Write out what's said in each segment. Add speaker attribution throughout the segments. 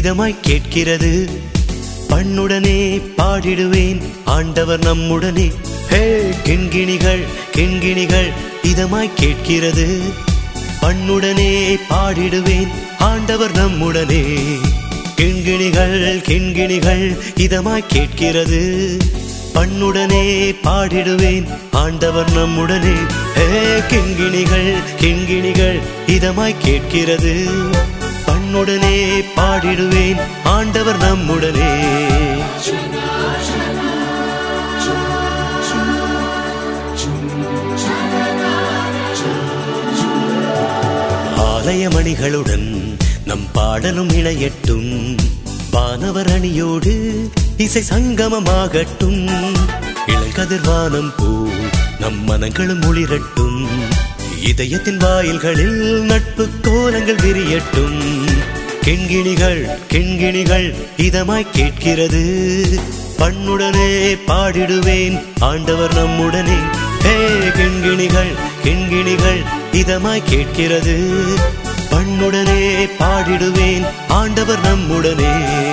Speaker 1: இதமாய் கேட்கிறது பண்ணுடனே பாடிடுவேன் ஆண்டவர் நம்முடனே ஹே கிண்கிணிகள் கிண்கிணிகள் இதமாய் கேட்கிறது பண்ணுடனே பாடிடுவேன் ஆண்டவர் நம்முடனே கிண்கிணிகள் கிண்கிணிகள் இதமாய் கேட்கிறது பண்ணுடனே பாடிடுவேன் ஆண்டவர் நம்முடனே ஹே கிண்கிணிகள் கிண்கிணிகள் இதமாய் கேட்கிறது பண்ணுடனே பாடிடுவேன் ஆண்டவர் நம்முடனே ஆலயமணிகளுடன் நம் பாடலும் இணையட்டும் வானவர் அணியோடு இசை சங்கமமாகட்டும் இளங்கதிர்வானம் பூ நம் மனங்களும் ஒளிரட்டும் இதயத்தின் வாயில்களில் நட்பு கோலங்கள் விரியட்டும் கெண்கிணிகள் கெண்கிணிகள் இதமாய் கேட்கிறது பண்ணுடனே பாடிடுவேன் ஆண்டவர் நம்முடனே ஹே கெண்கிணிகள் கெண்கிணிகள் இதமாய் கேட்கிறது பண்ணுடனே பாடிடுவேன் ஆண்டவர் நம்முடனே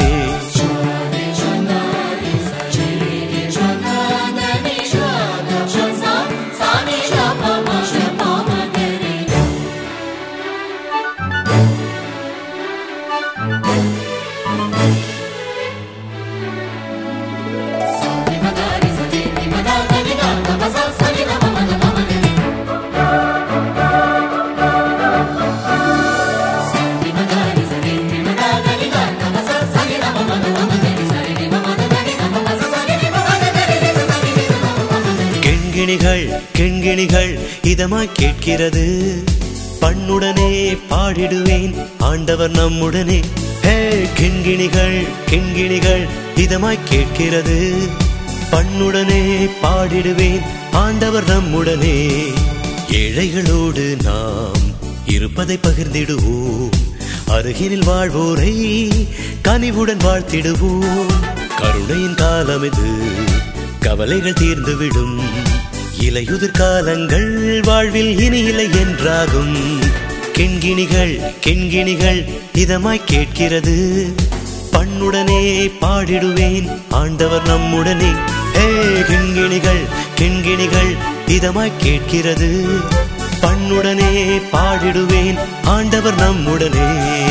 Speaker 1: கெண்கிணிகள் கெண்கிணிகள் இதமாய் கேட்கிறது பண்ணுடனே பாடிடுவேன் ஆண்டவர் நம்முடனே ஹே கெண்கிணிகள் கெண்கிணிகள் இதமாய் கேட்கிறது பண்ணுடனே பாடிடுவேன் ஆண்டவர் நம்முடனே ஏழைகளோடு நாம் இருப்பதை பகிர்ந்திடுவோம் அருகினில் வாழ்வோரை கனிவுடன் வாழ்த்திடுவோம் கருணையின் காலம் இது கவலைகள் தீர்ந்துவிடும் இலையுதிர் காலங்கள் வாழ்வில் இனி இல்லை என்றாகும் கெண்கிணிகள் கெண்கிணிகள் இதமாய் கேட்கிறது பண்ணுடனே பாடிடுவேன் ஆண்டவர் நம்முடனே ஹே கிண்கிணிகள் கிண்கிணிகள் இதமாய் கேட்கிறது பண்ணுடனே பாடிடுவேன் ஆண்டவர் நம்முடனே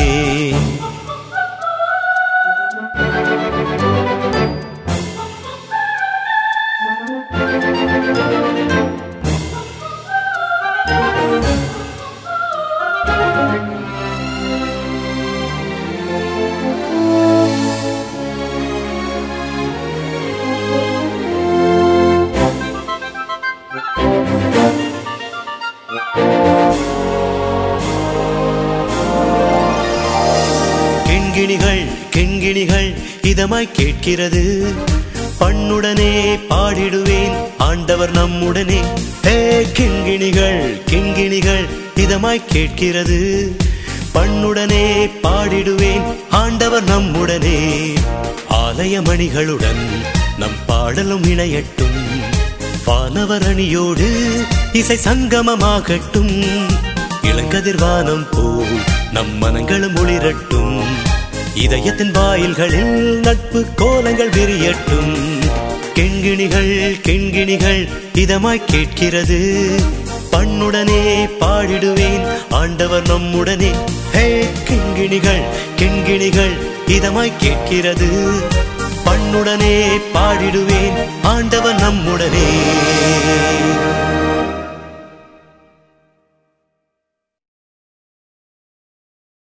Speaker 1: கெண்கிணிகள் கெண்கிணிகள் இதமாய் கேட்கிறது பண்ணுடனே பாடிடுவேன் ஆண்டவர் நம்முடனே ஹே கிண்கிணிகள் கிண்கிணிகள் இதமாய் கேட்கிறது பண்ணுடனே பாடிடுவேன் ஆண்டவர் நம்முடனே ஆலயமணிகளுடன் நம் பாடலும் இணையட்டும் வானவர் அணியோடு இசை சங்கமமாகட்டும் இளங்கதிர்வானம் போல் நம் மனங்களும் ஒளிரட்டும் இதயத்தின் வாயில்களில் நட்பு கோலங்கள் விரியட்டும் கெண்கிணிகள் கெண்கிணிகள் இதமாய் கேட்கிறது பண்ணுடனே பாடிடுவேன் ஆண்டவர் நம்முடனே ஹே கெண்கிணிகள் கெண்கிணிகள் இதமாய் கேட்கிறது பண்ணுடனே பாடிடுவேன் ஆண்டவர் நம்முடனே